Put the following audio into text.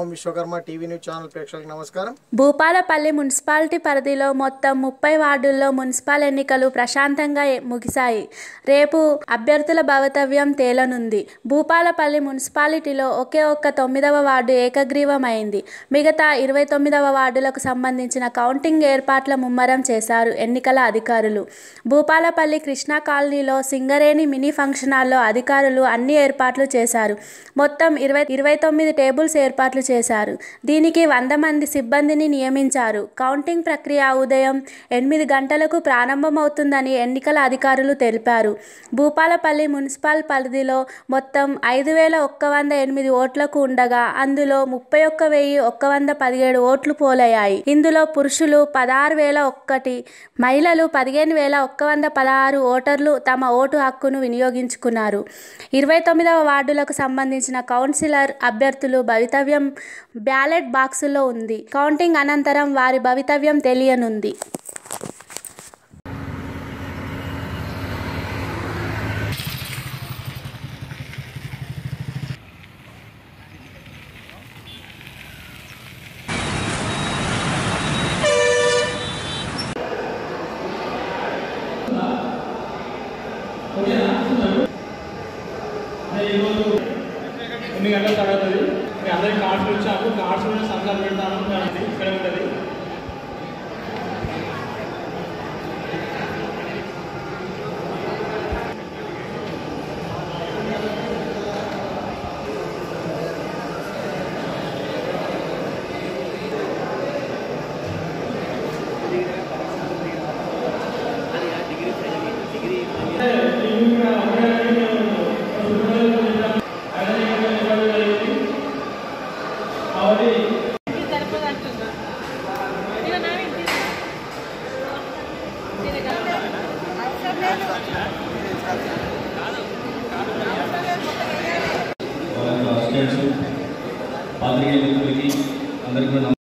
ఓం Vishwakarma TV news channel ప్రేక్షకులకు నమస్కారం Bhupalpally municipality పరిధిలో మొత్తం ముప్పై వార్డుల్లో మున్సిపల్ ఎన్నికలు ప్రశాంతంగా ఎ- ముగిశాయి రేపు అభ్యర్థుల భవితవ్యం తేలనుంది భూపాలపల్లి మున్సిపాలిటీలో ఒకే ఒక్క తొమ్మిదవ వార్డు ఏకగ్రీవమైంది మిగతా ఇరవై తొమ్మిదవ వార్డులకు సంబంధించిన కౌంటింగ్ ఏర్పాట్ల ముమ్మరం చేశారు ఎన్నికల అధికారులు భూపాలపల్లి కృష్ణా కాలనీలో సింగరేణి మినీ ఫంక్షన్ హాల్లో అధికారులు అన్ని ఏర్పాట్లు చేశారు మొత్తం ఇరవై ఇరవై తొమ్మిది టేబుల్స్ ఏర్పాట్లు చేశారు దీనికి వంద మంది సిబ్బందిని నియమించారు కౌంటింగ్ ప్రక్రియ ఉదయం ఎనిమిది గంటలకు ప్రారంభమవుతుందని ఎన్నికల అధికారులు తెలిపారు భూపాలపల్లి మున్సిపల్ పరిధిలో మొత్తం ఐదు వేల ఒక్క వంద ఎనిమిది ఓట్లకు ఉండగా అందులో ముప్పై ఒక్క వెయ్యి ఒక్క వంద పదిహేడు ఓట్లు పోలయ్యాయి ఇందులో పురుషులు పదహారు వేల ఒక్కటి మహిళలు పదిహేను వేల ఒక్క వంద పదహారు ఓటర్లు తమ ఓటు హక్కును వినియోగించుకున్నారు ఇరవై తొమ్మిదవ వార్డులకు సంబంధించిన కౌన్సిలర్ అభ్యర్థులు భవితవ్యం బ్యాలెట్ బాక్సుల్లో ఉంది కౌంటింగ్ అనంతరం వారి భవితవ్యం తెలియనుంది ఎన్ని గంటల తర్వాత మీ అందరికి కార్డ్స్ వచ్చాము కార్డ్స్ మీద సంతకాలు పెడతాను దానికి ఇక్కడ ఉంటుంది స్టూడెంట్స్ పాత్రికేయులకి అందరికీ కూడా నమస్కారం